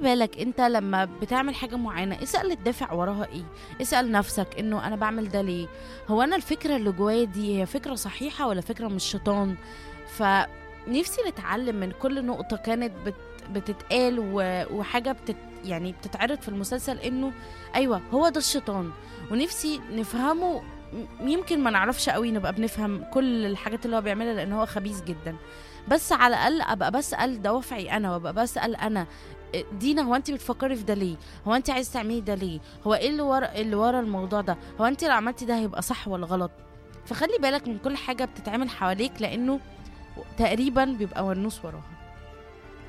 بالك انت لما بتعمل حاجة معينة اسأل الدافع وراها ايه اسأل نفسك انه انا بعمل ده ليه هو انا الفكرة اللي جوايا دي هي فكرة صحيحة ولا فكرة من الشيطان فنفسي نتعلم من كل نقطة كانت بت بتتقال و- وحاجة بتت يعني بتتعرض في المسلسل انه ايوه هو ده الشيطان ونفسي نفهمه م- يمكن ما نعرفش قوي نبقى بنفهم كل الحاجات اللي هو بيعملها لان هو خبيث جدا بس على الاقل ابقى بسال دوافعي انا وابقى بسال انا إيه، دينا هو انت بتفكري في ده ليه هو انت عايز تعملي ده ليه هو ايه اللي ورا اللي ورا الموضوع ده هو انت لو عملتي ده هيبقى صح ولا غلط فخلي بالك من كل حاجه بتتعمل حواليك لانه تقريبا بيبقى ونوس وراها